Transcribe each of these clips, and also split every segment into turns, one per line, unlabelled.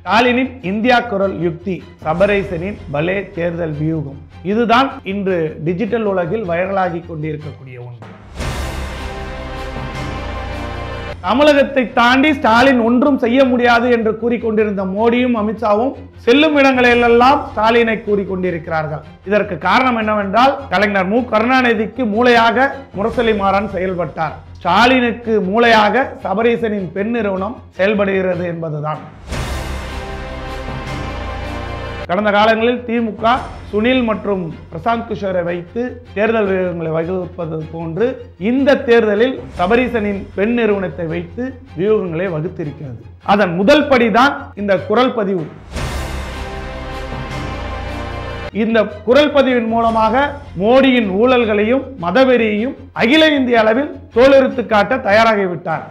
ஸ்டாலினின் இந்தியா குரல் யுக்தி சபரேசனின் பலே தேர்தல் வியூகம் இதுதான் இன்று டிஜிட்டல் உலகில் வைரலாகி கொண்டிருக்கக்கூடிய ஒன்று தமிழகத்தை தாண்டி ஸ்டாலின் ஒன்றும் செய்ய முடியாது என்று கூறிக்கொண்டிருந்த மோடியும் அமித்ஷாவும் செல்லும் இடங்களிலெல்லாம் ஸ்டாலினை கூறிக்கொண்டிருக்கிறார்கள் இதற்கு காரணம் என்னவென்றால் கலைஞர் மு கருணாநிதிக்கு மூளையாக முரசொலி மாறன் செயல்பட்டார் ஸ்டாலினுக்கு மூளையாக சபரீசனின் பெண் நிறுவனம் செயல்படுகிறது என்பதுதான் கடந்த காலங்களில் திமுக சுனில் மற்றும் பிரசாந்த் கிஷோரை வைத்து தேர்தல் வியூகங்களை வகுப்பது போன்று இந்த தேர்தலில் சபரீசனின் பெண் நிறுவனத்தை வைத்து வியூகங்களை வகுத்திருக்கிறது அதன் முதல் படிதான் இந்த குரல் பதிவு இந்த குரல் பதிவின் மூலமாக மோடியின் ஊழல்களையும் மதவெறியையும் அகில இந்திய அளவில் தோலெடுத்து காட்ட தயாராகிவிட்டார்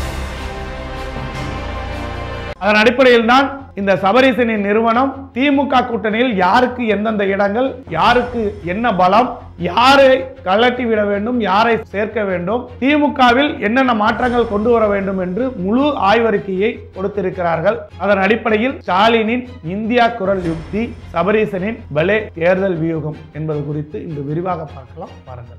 அதன் அடிப்படையில் தான் இந்த சபரீசனின் நிறுவனம் திமுக கூட்டணியில் யாருக்கு எந்தெந்த இடங்கள் யாருக்கு என்ன பலம் யாரை கலட்டி விட வேண்டும் யாரை சேர்க்க வேண்டும் திமுகவில் என்னென்ன மாற்றங்கள் கொண்டு வர வேண்டும் என்று முழு ஆய்வறிக்கையை கொடுத்திருக்கிறார்கள் அதன் அடிப்படையில் ஸ்டாலினின் இந்தியா குரல் யுக்தி சபரீசனின் பலே தேர்தல் வியூகம் என்பது குறித்து இன்று விரிவாக பார்க்கலாம் பாருங்கள்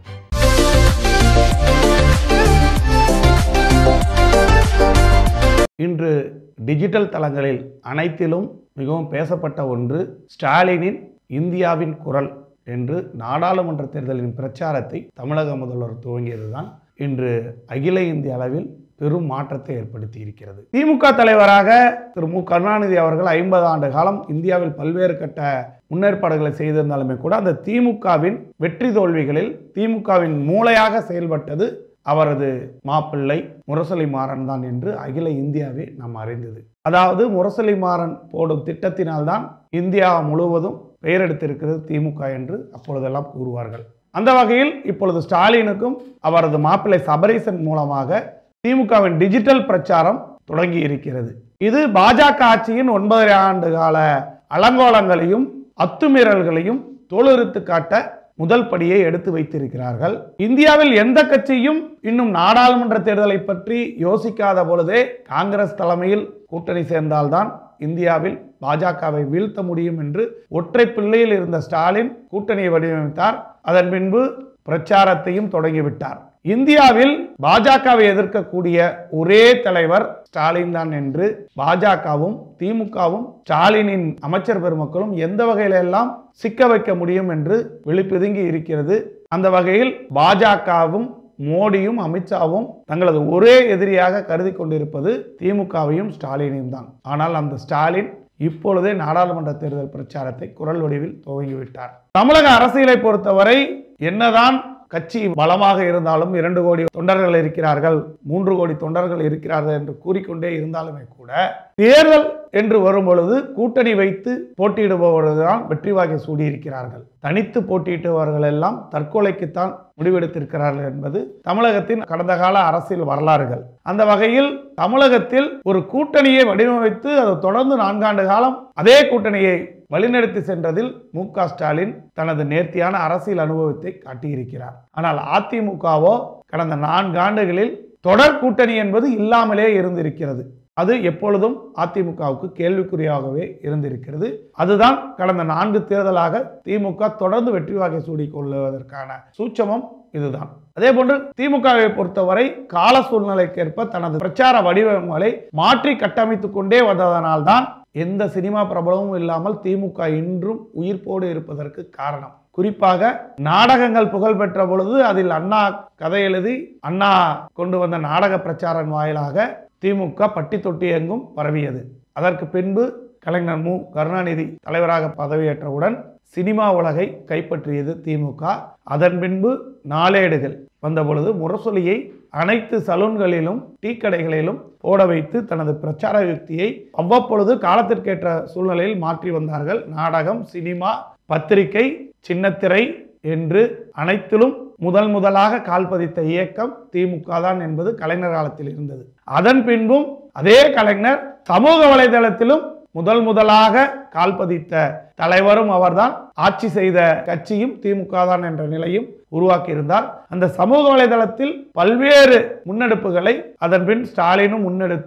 இன்று டிஜிட்டல் தளங்களில் அனைத்திலும் மிகவும் பேசப்பட்ட ஒன்று ஸ்டாலினின் இந்தியாவின் குரல் என்று நாடாளுமன்ற தேர்தலின் பிரச்சாரத்தை தமிழக முதல்வர் துவங்கியதுதான் இன்று அகில இந்திய அளவில் பெரும் மாற்றத்தை ஏற்படுத்தி இருக்கிறது திமுக தலைவராக திரு மு கருணாநிதி அவர்கள் ஐம்பது ஆண்டு காலம் இந்தியாவில் பல்வேறு கட்ட முன்னேற்பாடுகளை செய்திருந்தாலுமே கூட அந்த திமுகவின் வெற்றி தோல்விகளில் திமுகவின் மூளையாக செயல்பட்டது அவரது மாப்பிள்ளை முரசொலி மாறன் தான் என்று அகில இந்தியாவே நாம் அறிந்தது அதாவது முரசொலி மாறன் போடும் திட்டத்தினால்தான் இந்தியா முழுவதும் பெயர் எடுத்திருக்கிறது திமுக என்று அப்பொழுதெல்லாம் கூறுவார்கள் அந்த வகையில் இப்பொழுது ஸ்டாலினுக்கும் அவரது மாப்பிள்ளை சபரீசன் மூலமாக திமுகவின் டிஜிட்டல் பிரச்சாரம் தொடங்கி இருக்கிறது இது பாஜக ஆட்சியின் ஒன்பதரை ஆண்டு கால அலங்கோலங்களையும் அத்துமீறல்களையும் தோலுரித்து காட்ட முதல் படியை எடுத்து வைத்திருக்கிறார்கள் இந்தியாவில் எந்த கட்சியும் இன்னும் நாடாளுமன்ற தேர்தலை பற்றி யோசிக்காத பொழுதே காங்கிரஸ் தலைமையில் கூட்டணி சேர்ந்தால்தான் இந்தியாவில் பாஜகவை வீழ்த்த முடியும் என்று ஒற்றை பிள்ளையில் இருந்த ஸ்டாலின் கூட்டணியை வடிவமைத்தார் அதன் பின்பு பிரச்சாரத்தையும் தொடங்கிவிட்டார் இந்தியாவில் பாஜகவை எதிர்க்கக்கூடிய ஒரே தலைவர் ஸ்டாலின் தான் என்று பாஜகவும் திமுகவும் ஸ்டாலினின் அமைச்சர் பெருமக்களும் எந்த வகையிலெல்லாம் சிக்க வைக்க முடியும் என்று விழிப்பிதுங்கி இருக்கிறது அந்த வகையில் பாஜகவும் மோடியும் அமித்ஷாவும் தங்களது ஒரே எதிரியாக கருதி கொண்டிருப்பது திமுகவையும் ஸ்டாலினையும் தான் ஆனால் அந்த ஸ்டாலின் இப்பொழுதே நாடாளுமன்ற தேர்தல் பிரச்சாரத்தை குரல் வடிவில் துவங்கிவிட்டார் தமிழக அரசியலை பொறுத்தவரை என்னதான் கட்சி பலமாக இருந்தாலும் இரண்டு கோடி தொண்டர்கள் இருக்கிறார்கள் மூன்று கோடி தொண்டர்கள் இருக்கிறார்கள் என்று கூறிக்கொண்டே இருந்தாலுமே கூட தேர்தல் என்று வரும் பொழுது கூட்டணி வைத்து போட்டியிடுபவர்கள்தான் வெற்றி வாகை சூடியிருக்கிறார்கள் தனித்து போட்டியிட்டவர்கள் எல்லாம் தற்கொலைக்குத்தான் முடிவெடுத்திருக்கிறார்கள் என்பது தமிழகத்தின் கடந்த கால அரசியல் வரலாறுகள் அந்த வகையில் தமிழகத்தில் ஒரு கூட்டணியை வடிவமைத்து அது தொடர்ந்து நான்காண்டு காலம் அதே கூட்டணியை வழிநடத்தி சென்றதில் மு க ஸ்டாலின் தனது நேர்த்தியான அரசியல் அனுபவத்தை காட்டியிருக்கிறார் ஆனால் அதிமுகவோ கடந்த நான்கு ஆண்டுகளில் தொடர் கூட்டணி என்பது இல்லாமலே இருந்திருக்கிறது அது எப்பொழுதும் அதிமுகவுக்கு கேள்விக்குறியாகவே இருந்திருக்கிறது அதுதான் கடந்த நான்கு தேர்தலாக திமுக தொடர்ந்து வெற்றி வாகை சூடிக் கொள்வதற்கான சூட்சமம் இதுதான் அதே போன்று திமுகவை பொறுத்தவரை கால சூழ்நிலைக்கேற்ப தனது பிரச்சார வடிவங்களை மாற்றி கட்டமைத்துக் கொண்டே வந்ததனால்தான் எந்த சினிமா பிரபலமும் இல்லாமல் திமுக இன்றும் உயிர்ப்போடு இருப்பதற்கு காரணம் குறிப்பாக நாடகங்கள் புகழ் பெற்ற பொழுது அதில் அண்ணா கதை எழுதி அண்ணா கொண்டு வந்த நாடக பிரச்சாரம் வாயிலாக திமுக பட்டி தொட்டி எங்கும் பரவியது அதற்கு பின்பு கலைஞர் மு கருணாநிதி தலைவராக பதவியேற்றவுடன் சினிமா உலகை கைப்பற்றியது திமுக அதன் பின்பு நாளேடுகள் வந்தபொழுது முரசொலியை அனைத்து சலூன்களிலும் டீ கடைகளிலும் போட வைத்து தனது பிரச்சார யுக்தியை அவ்வப்பொழுது காலத்திற்கேற்ற சூழ்நிலையில் மாற்றி வந்தார்கள் நாடகம் சினிமா பத்திரிகை சின்னத்திரை என்று அனைத்திலும் முதல் முதலாக கால் பதித்த இயக்கம் திமுக தான் என்பது கலைஞர் காலத்தில் இருந்தது அதன் பின்பும் அதே கலைஞர் சமூக வலைதளத்திலும் முதல் முதலாக கால் பதித்த தலைவரும் அவர்தான் ஆட்சி செய்த கட்சியும் திமுக தான் என்ற நிலையும் உருவாக்கியிருந்தார் அந்த சமூக வலைதளத்தில் பல்வேறு முன்னெடுப்புகளை அதன் பின் ஸ்டாலினும் முன்னெடுத்து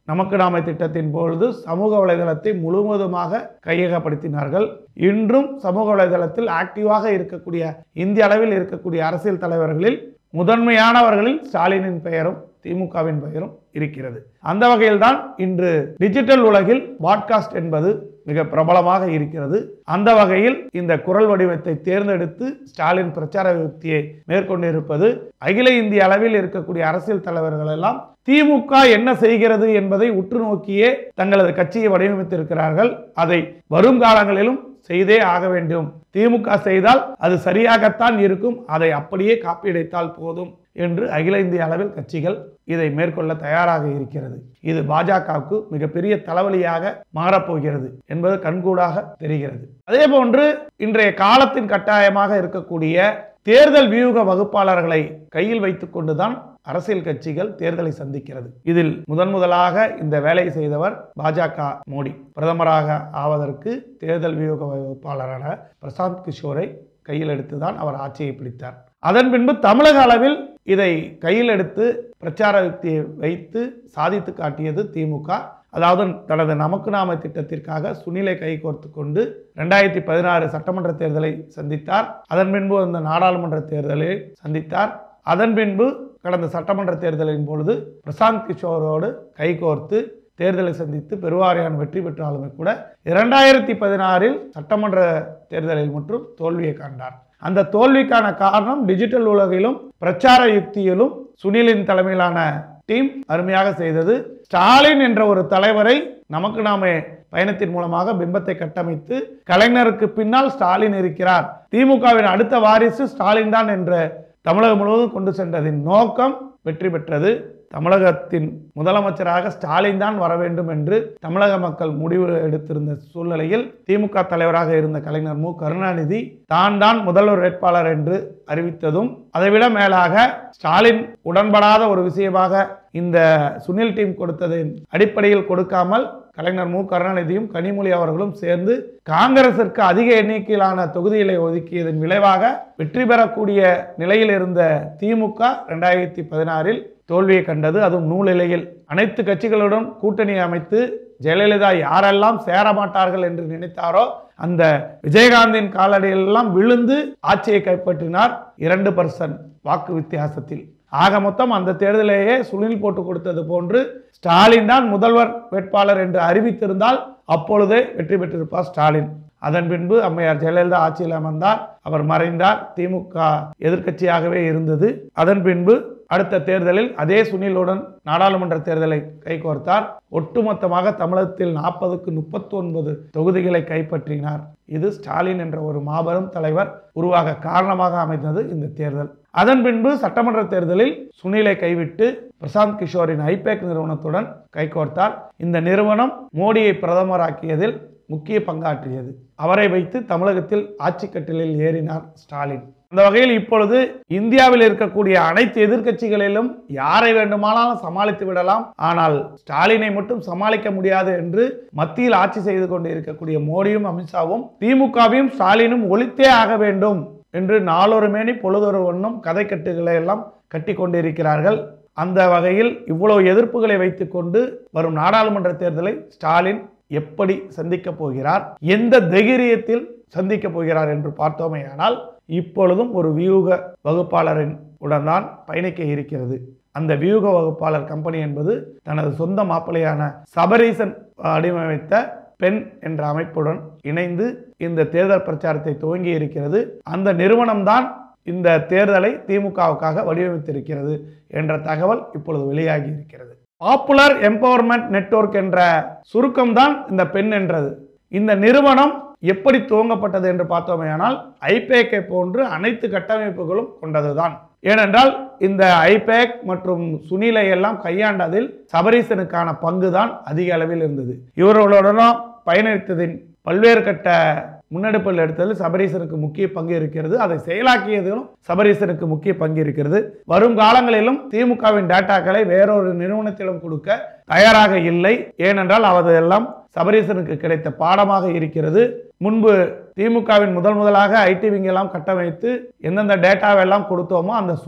நமக்கு நாம திட்டத்தின் பொழுது சமூக வலைதளத்தை முழுவதுமாக கையகப்படுத்தினார்கள் இன்றும் சமூக வலைதளத்தில் ஆக்டிவாக இருக்கக்கூடிய இந்திய அளவில் இருக்கக்கூடிய அரசியல் தலைவர்களில் முதன்மையானவர்களில் ஸ்டாலினின் பெயரும் திமுகவின் பெயரும் இருக்கிறது அந்த வகையில்தான் இன்று டிஜிட்டல் உலகில் பாட்காஸ்ட் என்பது மிக பிரபலமாக இருக்கிறது அந்த வகையில் இந்த குரல் வடிவத்தை தேர்ந்தெடுத்து ஸ்டாலின் பிரச்சார யுக்தியை மேற்கொண்டிருப்பது அகில இந்திய அளவில் இருக்கக்கூடிய அரசியல் தலைவர்கள் எல்லாம் திமுக என்ன செய்கிறது என்பதை உற்று நோக்கியே தங்களது கட்சியை வடிவமைத்திருக்கிறார்கள் அதை வரும் காலங்களிலும் செய்தே ஆக வேண்டும் திமுக செய்தால் அது சரியாகத்தான் இருக்கும் அதை அப்படியே காப்பியடைத்தால் போதும் என்று அகில இந்திய அளவில் கட்சிகள் இதை மேற்கொள்ள தயாராக இருக்கிறது இது பாஜகவுக்கு மிகப்பெரிய தலைவலியாக மாறப்போகிறது என்பது கண்கூடாக தெரிகிறது அதே போன்று இன்றைய காலத்தின் கட்டாயமாக இருக்கக்கூடிய தேர்தல் வியூக வகுப்பாளர்களை கையில் வைத்துக் கொண்டுதான் அரசியல் கட்சிகள் தேர்தலை சந்திக்கிறது இதில் முதன் முதலாக இந்த வேலையை செய்தவர் பாஜக மோடி பிரதமராக ஆவதற்கு தேர்தல் வியூக வகுப்பாளரான பிரசாந்த் கிஷோரை கையில் எடுத்துதான் அவர் ஆட்சியை பிடித்தார் அதன் பின்பு தமிழக அளவில் இதை கையில் எடுத்து பிரச்சார யுக்தியை வைத்து சாதித்து காட்டியது திமுக அதாவது தனது நமக்கு நாம திட்டத்திற்காக சுனிலை கை கோர்த்து கொண்டு ரெண்டாயிரத்தி பதினாறு சட்டமன்ற தேர்தலை சந்தித்தார் அதன் பின்பு அந்த நாடாளுமன்ற தேர்தலை சந்தித்தார் அதன் பின்பு கடந்த சட்டமன்ற தேர்தலின் பொழுது பிரசாந்த் கிஷோரோடு கைகோர்த்து தேர்தலை சந்தித்து பெருவாரியான வெற்றி பெற்றாலுமே கூட இரண்டாயிரத்தி பதினாறில் சட்டமன்ற தேர்தலில் மட்டும் தோல்வியை கண்டார் அந்த தோல்விக்கான காரணம் டிஜிட்டல் உலகிலும் பிரச்சார யுக்தியிலும் சுனிலின் தலைமையிலான டீம் அருமையாக செய்தது ஸ்டாலின் என்ற ஒரு தலைவரை நமக்கு நாமே பயணத்தின் மூலமாக பிம்பத்தை கட்டமைத்து கலைஞருக்கு பின்னால் ஸ்டாலின் இருக்கிறார் திமுகவின் அடுத்த வாரிசு ஸ்டாலின் தான் என்ற தமிழகம் முழுவதும் கொண்டு சென்றதின் நோக்கம் வெற்றி பெற்றது தமிழகத்தின் முதலமைச்சராக ஸ்டாலின் தான் வர வேண்டும் என்று தமிழக மக்கள் முடிவு எடுத்திருந்த சூழ்நிலையில் திமுக தலைவராக இருந்த கலைஞர் மு கருணாநிதி தான் தான் முதல்வர் வேட்பாளர் என்று அறிவித்ததும் அதைவிட மேலாக ஸ்டாலின் உடன்படாத ஒரு விஷயமாக இந்த சுனில் டீம் கொடுத்ததின் அடிப்படையில் கொடுக்காமல் கலைஞர் மு கருணாநிதியும் கனிமொழி அவர்களும் சேர்ந்து காங்கிரசிற்கு அதிக எண்ணிக்கையிலான தொகுதிகளை ஒதுக்கியதன் விளைவாக வெற்றி பெறக்கூடிய நிலையில் இருந்த திமுக ரெண்டாயிரத்தி பதினாறில் தோல்வியை கண்டது அதுவும் நூலிலையில் அனைத்து கட்சிகளுடன் கூட்டணி அமைத்து ஜெயலலிதா யாரெல்லாம் சேர மாட்டார்கள் என்று நினைத்தாரோ அந்த விஜயகாந்தின் காலடியெல்லாம் விழுந்து ஆட்சியை கைப்பற்றினார் இரண்டு பர்சன்ட் வாக்கு வித்தியாசத்தில் ஆக மொத்தம் அந்த தேர்தலையே சுனில் போட்டு கொடுத்தது போன்று ஸ்டாலின் தான் முதல்வர் வேட்பாளர் என்று அறிவித்திருந்தால் அப்பொழுதே வெற்றி பெற்றிருப்பார் ஸ்டாலின் அதன் பின்பு அம்மையார் ஜெயலலிதா ஆட்சியில் அமர்ந்தார் அவர் மறைந்தார் திமுக எதிர்க்கட்சியாகவே இருந்தது அதன் பின்பு அடுத்த தேர்தலில் அதே சுனிலுடன் நாடாளுமன்ற தேர்தலை கைகோர்த்தார் ஒட்டுமொத்தமாக தமிழகத்தில் நாற்பதுக்கு முப்பத்தி ஒன்பது தொகுதிகளை கைப்பற்றினார் இது ஸ்டாலின் என்ற ஒரு மாபெரும் தலைவர் உருவாக காரணமாக அமைந்தது இந்த தேர்தல் அதன் பின்பு சட்டமன்ற தேர்தலில் சுனிலை கைவிட்டு பிரசாந்த் கிஷோரின் ஐபேக் நிறுவனத்துடன் கைகோர்த்தார் இந்த நிறுவனம் மோடியை பிரதமராக்கியதில் முக்கிய பங்காற்றியது அவரை வைத்து தமிழகத்தில் ஆட்சி கட்டிலில் ஏறினார் ஸ்டாலின் அந்த வகையில் இப்பொழுது இந்தியாவில் இருக்கக்கூடிய அனைத்து எதிர்க்கட்சிகளிலும் யாரை வேண்டுமானாலும் சமாளித்து விடலாம் ஆனால் ஸ்டாலினை மட்டும் சமாளிக்க முடியாது என்று மத்தியில் ஆட்சி செய்து கொண்டு இருக்கக்கூடிய மோடியும் அமித்ஷாவும் திமுகவையும் ஸ்டாலினும் ஒழித்தே ஆக வேண்டும் என்று நாளொரு மேனி பொழுதொரு ஒன்றும் கதை கட்டுகளை எல்லாம் கட்டி கொண்டிருக்கிறார்கள் அந்த வகையில் இவ்வளவு எதிர்ப்புகளை வைத்துக்கொண்டு வரும் நாடாளுமன்ற தேர்தலை ஸ்டாலின் எப்படி சந்திக்க போகிறார் எந்த தைரியத்தில் சந்திக்க போகிறார் என்று பார்த்தோமேயானால் இப்பொழுதும் ஒரு வியூக வகுப்பாளரின் உடன் தான் பயணிக்க இருக்கிறது அந்த வியூக வகுப்பாளர் கம்பெனி என்பது தனது சொந்த மாப்பிள்ளையான சபரீசன் வடிவமைத்த பெண் என்ற அமைப்புடன் இணைந்து இந்த தேர்தல் பிரச்சாரத்தை துவங்கி இருக்கிறது அந்த நிறுவனம்தான் இந்த தேர்தலை திமுகவுக்காக வடிவமைத்திருக்கிறது என்ற தகவல் இப்பொழுது வெளியாகி இருக்கிறது பாப்புலர் எம்பவர்மெண்ட் நெட்வொர்க் என்ற சுருக்கம்தான் இந்த பெண் என்றது இந்த நிறுவனம் எப்படி துவங்கப்பட்டது என்று பார்த்தோமேயானால் ஐபேக்கை போன்று அனைத்து கட்டமைப்புகளும் கொண்டதுதான் ஏனென்றால் இந்த ஐபேக் மற்றும் சுனிலை எல்லாம் கையாண்டதில் சபரீசனுக்கான பங்கு தான் அதிக அளவில் இருந்தது இவர்களுடனும் பயணித்ததின் பல்வேறு கட்ட முன்னெடுப்பில் எடுத்ததில் சபரீசனுக்கு முக்கிய பங்கு இருக்கிறது அதை செயலாக்கியதிலும் சபரீசனுக்கு முக்கிய பங்கு இருக்கிறது வரும் காலங்களிலும் திமுகவின் டேட்டாக்களை வேறொரு நிறுவனத்திலும் கொடுக்க தயாராக இல்லை ஏனென்றால் அவையெல்லாம் சபரீசனுக்கு கிடைத்த பாடமாக இருக்கிறது முன்பு திமுகவின் முதல் முதலாக ஐடி விங்கெல்லாம் கட்டமைத்து எந்தெந்த டேட்டாவெல்லாம் கொடுத்தோமோ அந்த சுனில்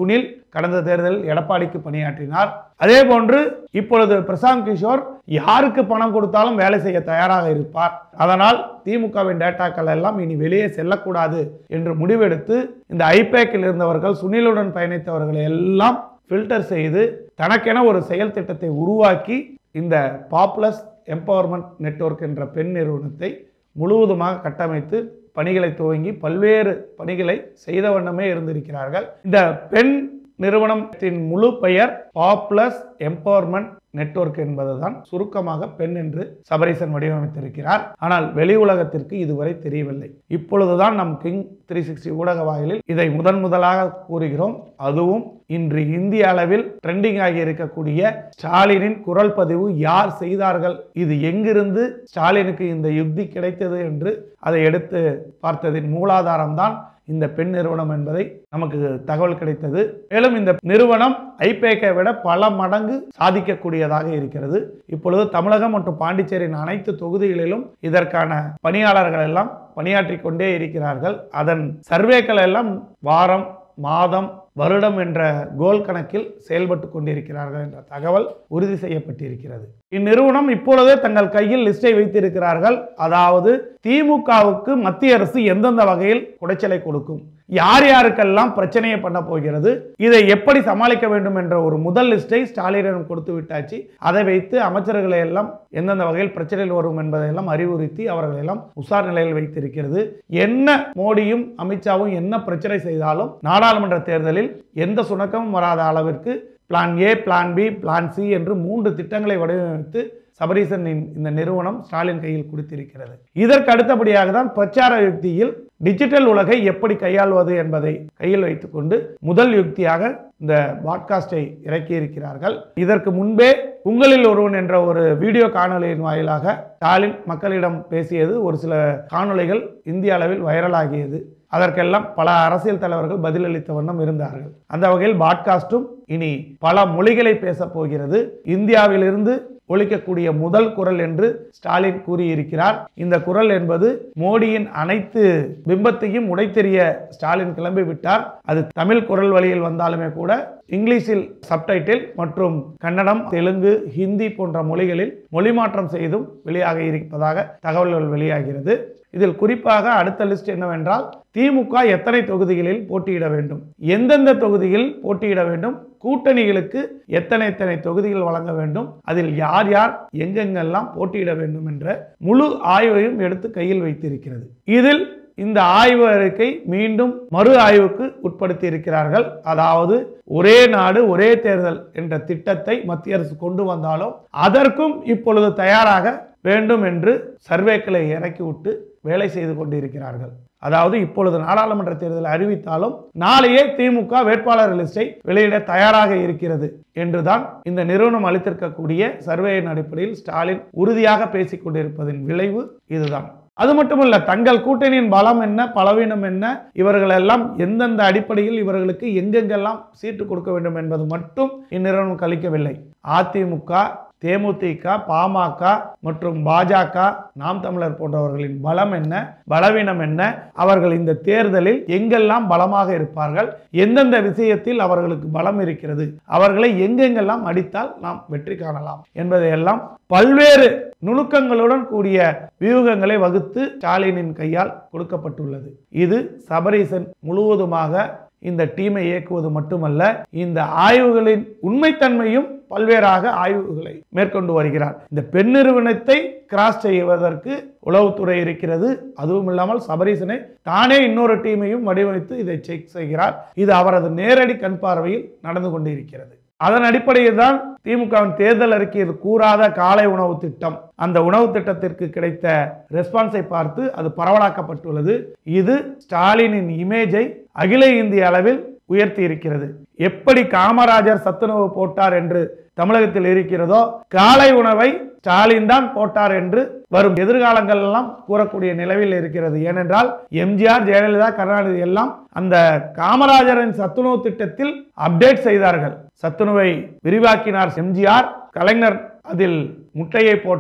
கடந்த தேர்தலில் எடப்பாடிக்கு பணியாற்றினார் அதே போன்று இப்பொழுது பிரசாந்த் கிஷோர் யாருக்கு பணம் கொடுத்தாலும் வேலை செய்ய தயாராக இருப்பார் அதனால் திமுகவின் டேட்டாக்கள் எல்லாம் இனி வெளியே செல்லக்கூடாது என்று முடிவெடுத்து இந்த ஐபேக்கில் இருந்தவர்கள் சுனிலுடன் பயணித்தவர்களை எல்லாம் ஃபில்டர் செய்து தனக்கென ஒரு செயல் திட்டத்தை உருவாக்கி இந்த பாப்புலஸ் எம்பவர்மெண்ட் நெட்வொர்க் என்ற பெண் நிறுவனத்தை முழுவதுமாக கட்டமைத்து பணிகளை துவங்கி பல்வேறு பணிகளை செய்த வண்ணமே இருந்திருக்கிறார்கள் இந்த பெண் நிறுவனத்தின் முழு பெயர் பாப்புலஸ் எம்பவர்மெண்ட் நெட்வொர்க் என்பதுதான் சுருக்கமாக பெண் என்று சபரீசன் வடிவமைத்திருக்கிறார் ஆனால் வெளி உலகத்திற்கு இதுவரை தெரியவில்லை இப்பொழுதுதான் நம் கிங் த்ரீ சிக்ஸ்டி ஊடக வாயிலில் இதை முதன் முதலாக கூறுகிறோம் அதுவும் இன்று இந்திய அளவில் ட்ரெண்டிங் ஆகி இருக்கக்கூடிய ஸ்டாலினின் குரல் பதிவு யார் செய்தார்கள் இது எங்கிருந்து ஸ்டாலினுக்கு இந்த யுக்தி கிடைத்தது என்று அதை எடுத்து பார்த்ததின் மூலாதாரம் தான் இந்த பெண் நிறுவனம் என்பதை நமக்கு தகவல் கிடைத்தது மேலும் இந்த நிறுவனம் ஐபேக்கை விட பல மடங்கு சாதிக்கக்கூடியதாக இருக்கிறது இப்பொழுது தமிழகம் மற்றும் பாண்டிச்சேரியின் அனைத்து தொகுதிகளிலும் இதற்கான பணியாளர்கள் எல்லாம் பணியாற்றி கொண்டே இருக்கிறார்கள் அதன் சர்வேக்கள் எல்லாம் வாரம் மாதம் வருடம் என்ற கோல் கணக்கில் செயல்பட்டு கொண்டிருக்கிறார்கள் என்ற தகவல் உறுதி செய்யப்பட்டிருக்கிறது இந்நிறுவனம் இப்பொழுதே தங்கள் கையில் லிஸ்டை வைத்திருக்கிறார்கள் அதாவது திமுகவுக்கு மத்திய அரசு எந்தெந்த வகையில் குடைச்சலை கொடுக்கும் யார் யாருக்கெல்லாம் பிரச்சனையை பண்ண போகிறது இதை எப்படி சமாளிக்க வேண்டும் என்ற ஒரு முதல் லிஸ்டை ஸ்டாலினிடம் கொடுத்து விட்டாச்சு அதை வைத்து அமைச்சர்களை எல்லாம் எந்தெந்த வகையில் பிரச்சனைகள் வரும் என்பதையெல்லாம் அறிவுறுத்தி அவர்களை எல்லாம் உஷார் நிலையில் வைத்திருக்கிறது என்ன மோடியும் அமித்ஷாவும் என்ன பிரச்சனை செய்தாலும் நாடாளுமன்ற தேர்தலில் எந்த சுணக்கமும் வராத அளவிற்கு plan A plan B plan C என்று மூன்று திட்டங்களை வடிவமைத்து சபரீசனின் இந்த நிறுவனம் ஸ்டாலின் கையில் கொடுத்திருக்கிறது இதற்கு அடுத்தபடியாக தான் பிரச்சார யுக்தியில் டிஜிட்டல் உலகை எப்படி கையாள்வது என்பதை கையில் வைத்துக்கொண்டு முதல் யுக்தியாக இந்த பாட்காஸ்டை இறக்கி இருக்கிறார்கள் இதற்கு முன்பே உங்களில் ஒருவன் என்ற ஒரு வீடியோ காணொலியின் வாயிலாக ஸ்டாலின் மக்களிடம் பேசியது ஒரு சில காணொளிகள் இந்திய அளவில் வைரலாகியது அதற்கெல்லாம் பல அரசியல் தலைவர்கள் பதிலளித்த வண்ணம் இருந்தார்கள் அந்த வகையில் பாட்காஸ்டும் இனி பல மொழிகளை பேசப் போகிறது இந்தியாவிலிருந்து ஒழிக்கக்கூடிய முதல் குரல் என்று ஸ்டாலின் கூறியிருக்கிறார் இந்த குரல் என்பது மோடியின் அனைத்து பிம்பத்தையும் உடைத்தெறிய ஸ்டாலின் கிளம்பிவிட்டார் அது தமிழ் குரல் வழியில் வந்தாலுமே கூட இங்கிலீஷில் சப்டைட்டில் மற்றும் கன்னடம் தெலுங்கு ஹிந்தி போன்ற மொழிகளில் மொழி மாற்றம் செய்தும் வெளியாக இருப்பதாக தகவல்கள் வெளியாகிறது இதில் குறிப்பாக அடுத்த லிஸ்ட் என்னவென்றால் திமுக எத்தனை தொகுதிகளில் போட்டியிட வேண்டும் எந்தெந்த தொகுதியில் போட்டியிட வேண்டும் கூட்டணிகளுக்கு எத்தனை எத்தனை தொகுதிகள் வழங்க வேண்டும் அதில் யார் யார் எங்கெங்கெல்லாம் போட்டியிட வேண்டும் என்ற முழு ஆய்வையும் எடுத்து கையில் வைத்திருக்கிறது இதில் இந்த ஆய்வு அறிக்கை மீண்டும் மறு ஆய்வுக்கு உட்படுத்தி இருக்கிறார்கள் அதாவது ஒரே நாடு ஒரே தேர்தல் என்ற திட்டத்தை மத்திய அரசு கொண்டு வந்தாலும் அதற்கும் இப்பொழுது தயாராக வேண்டும் என்று சர்வேக்களை இறக்கிவிட்டு வேலை செய்து கொண்டிருக்கிறார்கள் அதாவது இப்பொழுது நாடாளுமன்ற தேர்தல் அறிவித்தாலும் நாளையே திமுக வேட்பாளர் லிஸ்டை வெளியிட தயாராக இருக்கிறது என்றுதான் இந்த நிறுவனம் அளித்திருக்கக்கூடிய சர்வேயின் அடிப்படையில் ஸ்டாலின் உறுதியாக பேசிக் கொண்டிருப்பதின் விளைவு இதுதான் அது மட்டுமல்ல தங்கள் கூட்டணியின் பலம் என்ன பலவீனம் என்ன இவர்கள் எல்லாம் எந்தெந்த அடிப்படையில் இவர்களுக்கு எங்கெங்கெல்லாம் சீட்டு கொடுக்க வேண்டும் என்பது மட்டும் இந்நிறுவனம் கழிக்கவில்லை அதிமுக தேமுதிக பாமக மற்றும் பாஜக நாம் தமிழர் போன்றவர்களின் பலம் என்ன பலவீனம் என்ன அவர்கள் இந்த தேர்தலில் எங்கெல்லாம் பலமாக இருப்பார்கள் எந்தெந்த விஷயத்தில் அவர்களுக்கு பலம் இருக்கிறது அவர்களை எங்கெங்கெல்லாம் அடித்தால் நாம் வெற்றி காணலாம் என்பதையெல்லாம் பல்வேறு நுணுக்கங்களுடன் கூடிய வியூகங்களை வகுத்து ஸ்டாலினின் கையால் கொடுக்கப்பட்டுள்ளது இது சபரீசன் முழுவதுமாக இந்த டீமை இயக்குவது மட்டுமல்ல இந்த ஆய்வுகளின் உண்மைத்தன்மையும் பல்வேறாக ஆய்வுகளை மேற்கொண்டு வருகிறார் இந்த பெண் நிறுவனத்தை கிராஸ் செய்வதற்கு உளவுத்துறை இருக்கிறது அதுவும் இல்லாமல் சபரீசனை தானே இன்னொரு டீமையும் வடிவமைத்து இதை செக் செய்கிறார் இது அவரது நேரடி கண் பார்வையில் நடந்து கொண்டிருக்கிறது அதன் அடிப்படையில் தான் திமுகவின் தேர்தல் அறிக்கையில் கூறாத காலை உணவு திட்டம் அந்த உணவு திட்டத்திற்கு கிடைத்த ரெஸ்பான்ஸை பார்த்து அது பரவலாக்கப்பட்டுள்ளது இது ஸ்டாலினின் இமேஜை அகில இந்திய அளவில் உயர்த்தி இருக்கிறது எப்படி காமராஜர் சத்துணவு போட்டார் என்று தமிழகத்தில் இருக்கிறதோ காலை உணவை ஸ்டாலின் தான் போட்டார் என்று வரும் எதிர்காலங்கள் எல்லாம் கூறக்கூடிய நிலவில் இருக்கிறது ஏனென்றால் எம்ஜிஆர் ஜெயலலிதா கருணாநிதி எல்லாம் அந்த காமராஜரின் சத்துணவு திட்டத்தில் அப்டேட் செய்தார்கள் சத்துணவை விரிவாக்கினார் எம்ஜிஆர் கலைஞர் அதில் முட்டையை போட்டார்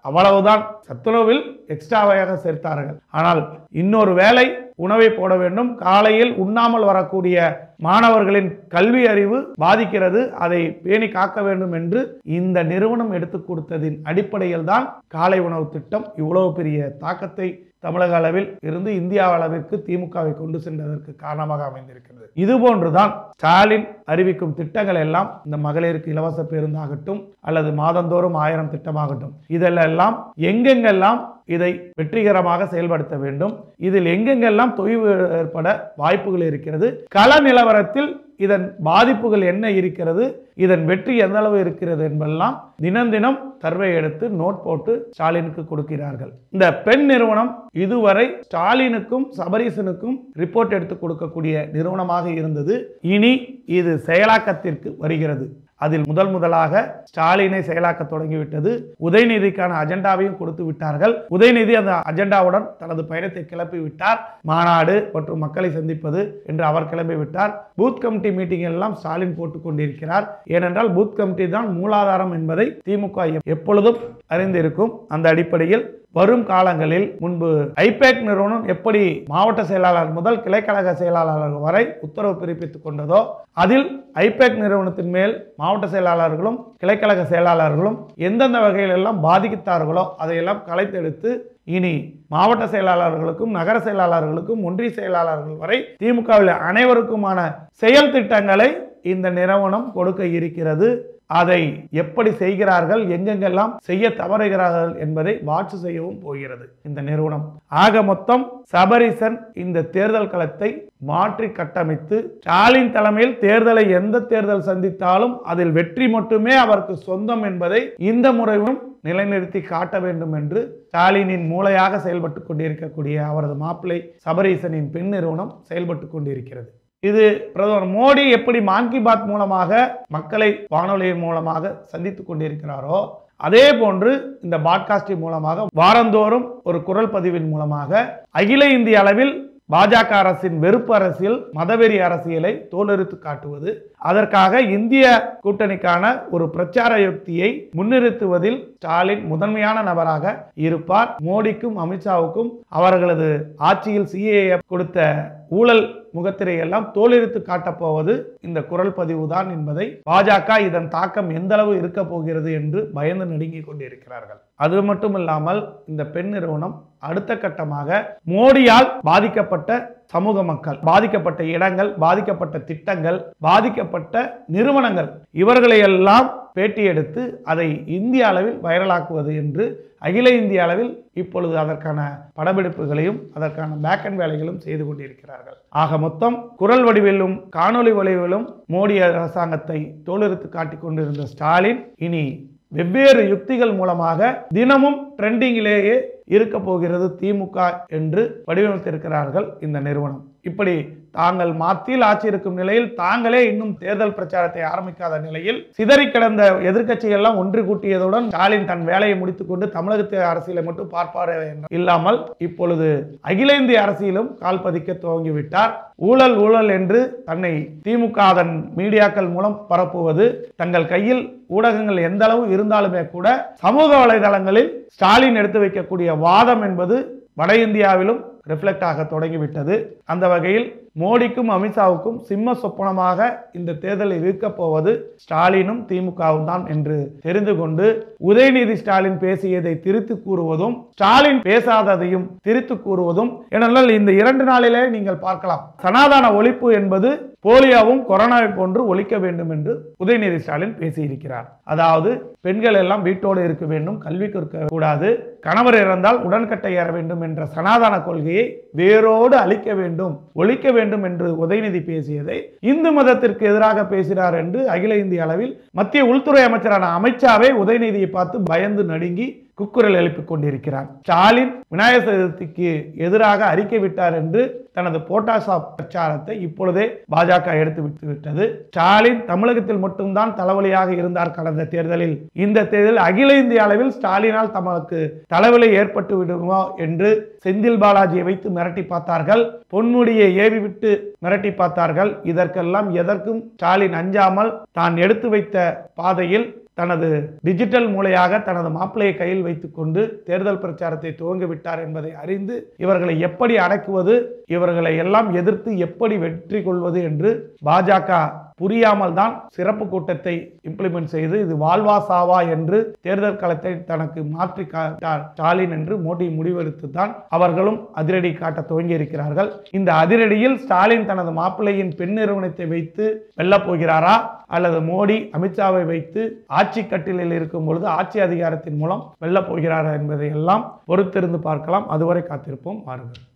அவ்வளவுதான் சத்துணவில் எக்ஸ்ட்ராவாக சேர்த்தார்கள் ஆனால் இன்னொரு வேளை உணவை போட வேண்டும் காலையில் உண்ணாமல் வரக்கூடிய மாணவர்களின் கல்வி அறிவு பாதிக்கிறது அதை பேணி காக்க வேண்டும் என்று இந்த நிறுவனம் எடுத்துக் கொடுத்ததின் அடிப்படையில் தான் காலை உணவு திட்டம் இவ்வளவு பெரிய தாக்கத்தை தமிழக அளவில் இருந்து இந்தியா அளவிற்கு திமுகவை கொண்டு சென்றதற்கு காரணமாக அமைந்திருக்கிறது இதுபோன்றுதான் ஸ்டாலின் அறிவிக்கும் திட்டங்கள் எல்லாம் இந்த மகளிருக்கு இலவச பேருந்தாகட்டும் அல்லது மாதந்தோறும் ஆயிரம் திட்டமாகட்டும் இதெல்லாம் எங்கெங்கெல்லாம் இதை வெற்றிகரமாக செயல்படுத்த வேண்டும் இதில் எங்கெங்கெல்லாம் தொய்வு ஏற்பட வாய்ப்புகள் இருக்கிறது கள நிலவரத்தில் இதன் பாதிப்புகள் என்ன இருக்கிறது இதன் வெற்றி எந்த அளவு இருக்கிறது என்பதெல்லாம் தினம் தினம் சர்வே எடுத்து நோட் போட்டு ஸ்டாலினுக்கு கொடுக்கிறார்கள் இந்த பெண் நிறுவனம் இதுவரை ஸ்டாலினுக்கும் சபரீசனுக்கும் ரிப்போர்ட் எடுத்து கொடுக்கக்கூடிய நிறுவனமாக இருந்தது இனி இது செயலாக்கத்திற்கு வருகிறது அதில் முதல் முதலாக ஸ்டாலினை செயலாக்க தொடங்கிவிட்டது உதயநிதிக்கான அஜெண்டாவையும் கொடுத்து விட்டார்கள் உதயநிதி அந்த அஜெண்டாவுடன் தனது பயணத்தை கிளப்பி விட்டார் மாநாடு மற்றும் மக்களை சந்திப்பது என்று அவர் கிளம்பி விட்டார் பூத் கமிட்டி மீட்டிங் எல்லாம் ஸ்டாலின் போட்டுக் கொண்டிருக்கிறார் ஏனென்றால் பூத் கமிட்டி தான் மூலாதாரம் என்பதை திமுக எப்பொழுதும் அறிந்திருக்கும் அந்த அடிப்படையில் வரும் காலங்களில் முன்பு ஐபேக் நிறுவனம் எப்படி மாவட்ட செயலாளர் முதல் கிளைக்கழக செயலாளர் வரை உத்தரவு பிறப்பித்துக் கொண்டதோ அதில் ஐபேக் நிறுவனத்தின் மேல் மாவட்ட செயலாளர்களும் கிளைக்கழக செயலாளர்களும் எந்தெந்த வகையில் எல்லாம் பாதித்தார்களோ அதையெல்லாம் கலைத்தெடுத்து இனி மாவட்ட செயலாளர்களுக்கும் நகர செயலாளர்களுக்கும் ஒன்றிய செயலாளர்கள் வரை திமுகவில் அனைவருக்குமான செயல் திட்டங்களை இந்த நிறுவனம் கொடுக்க இருக்கிறது அதை எப்படி செய்கிறார்கள் எங்கெங்கெல்லாம் செய்ய தவறுகிறார்கள் என்பதை வாட்சி செய்யவும் போகிறது இந்த நிறுவனம் ஆக மொத்தம் சபரிசன் இந்த தேர்தல் களத்தை மாற்றி கட்டமைத்து ஸ்டாலின் தலைமையில் தேர்தலை எந்த தேர்தல் சந்தித்தாலும் அதில் வெற்றி மட்டுமே அவருக்கு சொந்தம் என்பதை இந்த முறையும் நிலைநிறுத்தி காட்ட வேண்டும் என்று ஸ்டாலினின் மூளையாக செயல்பட்டு கொண்டிருக்கக்கூடிய அவரது மாப்பிள்ளை சபரீசனின் பெண் நிறுவனம் செயல்பட்டு கொண்டிருக்கிறது இது பிரதமர் மோடி எப்படி மான் கி பாத் மூலமாக மக்களை வானொலியின் மூலமாக சந்தித்துக் கொண்டிருக்கிறாரோ அதே போன்று இந்த பாட்காஸ்டின் மூலமாக வாரந்தோறும் ஒரு குரல் பதிவின் மூலமாக அகில இந்திய அளவில் பாஜக அரசின் வெறுப்பு அரசியல் மதவெறி அரசியலை தோலெடுத்து காட்டுவது அதற்காக இந்திய கூட்டணிக்கான ஒரு பிரச்சார யுக்தியை முன்னிறுத்துவதில் ஸ்டாலின் முதன்மையான நபராக இருப்பார் மோடிக்கும் அமித்ஷாவுக்கும் அவர்களது ஆட்சியில் சிஏஎஃப் கொடுத்த ஊழல் முகத்திரை எல்லாம் தோலெடுத்து காட்டப் போவது இந்த குரல் பதிவு தான் என்பதை பாஜக இதன் தாக்கம் எந்த அளவு இருக்க போகிறது என்று பயந்து நடுங்கிக் கொண்டிருக்கிறார்கள் அது மட்டும் இல்லாமல் இந்த பெண் நிறுவனம் அடுத்த கட்டமாக மோடியால் பாதிக்கப்பட்ட சமூக மக்கள் பாதிக்கப்பட்ட இடங்கள் பாதிக்கப்பட்ட திட்டங்கள் பாதிக்கப்பட்ட நிறுவனங்கள் இவர்களை எல்லாம் பேட்டி எடுத்து அதை இந்திய அளவில் வைரலாக்குவது என்று அகில இந்திய அளவில் இப்பொழுது அதற்கான படப்பிடிப்புகளையும் அதற்கான பேக் அண்ட் வேலைகளும் செய்து கொண்டிருக்கிறார்கள் ஆக மொத்தம் குரல் வடிவிலும் காணொளி வடிவிலும் மோடி அரசாங்கத்தை தோலெடுத்து காட்டிக் கொண்டிருந்த ஸ்டாலின் இனி வெவ்வேறு யுக்திகள் மூலமாக தினமும் ட்ரெண்டிங்கிலேயே இருக்க போகிறது திமுக என்று வடிவமைத்திருக்கிறார்கள் இந்த நிறுவனம் இப்படி தாங்கள் மத்தியில் ஆட்சி இருக்கும் நிலையில் தாங்களே இன்னும் தேர்தல் பிரச்சாரத்தை ஆரம்பிக்காத நிலையில் சிதறி கிடந்த எதிர்க்கட்சிகள் எல்லாம் ஒன்று கூட்டியதுடன் ஸ்டாலின் தன் வேலையை முடித்துக்கொண்டு தமிழகத்து அரசியலை மட்டும் பார்ப்பார் இல்லாமல் இப்பொழுது அகில இந்திய அரசியலும் கால் பதிக்க துவங்கிவிட்டார் ஊழல் ஊழல் என்று தன்னை திமுக அதன் மீடியாக்கள் மூலம் பரப்புவது தங்கள் கையில் ஊடகங்கள் எந்த அளவு இருந்தாலுமே கூட சமூக வலைதளங்களில் ஸ்டாலின் எடுத்து வைக்கக்கூடிய வாதம் என்பது வட இந்தியாவிலும் ரிஃப்ளெக்ட் ஆக தொடங்கிவிட்டது அந்த வகையில் மோடிக்கும் அமித்ஷாவுக்கும் சிம்ம சொப்பனமாக இந்த தேர்தலில் இருக்கப் போவது ஸ்டாலினும் திமுகவும் தான் என்று தெரிந்து கொண்டு உதயநிதி ஸ்டாலின் பேசியதை திரித்து கூறுவதும் ஸ்டாலின் பேசாததையும் திரித்து கூறுவதும் ஏனென்றால் இந்த இரண்டு நாளிலே நீங்கள் பார்க்கலாம் சனாதன ஒழிப்பு என்பது போலியோவும் கொரோனாவை போன்று ஒழிக்க வேண்டும் என்று உதயநிதி ஸ்டாலின் பேசியிருக்கிறார் அதாவது பெண்கள் எல்லாம் வீட்டோடு இருக்க வேண்டும் கல்வி கற்க கூடாது கணவர் இறந்தால் உடன்கட்டை ஏற வேண்டும் என்ற சனாதன கொள்கையை வேரோடு அழிக்க வேண்டும் ஒழிக்க வேண்டும் என்று உதயநிதி பேசியதை இந்து மதத்திற்கு எதிராக பேசினார் என்று அகில இந்திய அளவில் மத்திய உள்துறை அமைச்சரான அமித்ஷாவை உதயநிதியை பார்த்து பயந்து நடுங்கி குக்குரல் எழுப்பிக் கொண்டிருக்கிறார் ஸ்டாலின் விநாயகர் சதுர்த்திக்கு எதிராக அறிக்கை விட்டார் என்று தனது போட்டாசாப் பிரச்சாரத்தை இப்பொழுதே பாஜக எடுத்து விட்டு விட்டது ஸ்டாலின் தமிழகத்தில் மட்டும்தான் தலைவலியாக இருந்தார் கடந்த தேர்தலில் இந்த தேர்தலில் அகில இந்திய அளவில் ஸ்டாலினால் தமக்கு தலைவலி ஏற்பட்டு விடுமோ என்று செந்தில் பாலாஜியை வைத்து மிரட்டி பார்த்தார்கள் பொன்முடியை ஏவி விட்டு மிரட்டி பார்த்தார்கள் இதற்கெல்லாம் எதற்கும் ஸ்டாலின் அஞ்சாமல் தான் எடுத்து வைத்த பாதையில் தனது டிஜிட்டல் மூலையாக தனது மாப்பிள்ளையை கையில் வைத்துக்கொண்டு தேர்தல் பிரச்சாரத்தை துவங்கிவிட்டார் என்பதை அறிந்து இவர்களை எப்படி அடக்குவது இவர்களை எல்லாம் எதிர்த்து எப்படி வெற்றி கொள்வது என்று பாஜக புரியாமல் தான் சிறப்பு கூட்டத்தை இம்ப்ளிமெண்ட் செய்து இது வாழ்வா சாவா என்று தேர்தல் களத்தை தனக்கு மாற்றி காட்டார் ஸ்டாலின் என்று மோடி முடிவெடுத்து தான் அவர்களும் அதிரடி காட்ட துவங்கி இருக்கிறார்கள் இந்த அதிரடியில் ஸ்டாலின் தனது மாப்பிள்ளையின் பெண் நிறுவனத்தை வைத்து வெல்லப் போகிறாரா அல்லது மோடி அமித்ஷாவை வைத்து ஆட்சி கட்டிலில் இருக்கும் பொழுது ஆட்சி அதிகாரத்தின் மூலம் வெல்லப் போகிறாரா என்பதை எல்லாம் பொறுத்திருந்து பார்க்கலாம் அதுவரை காத்திருப்போம் வாருங்கள்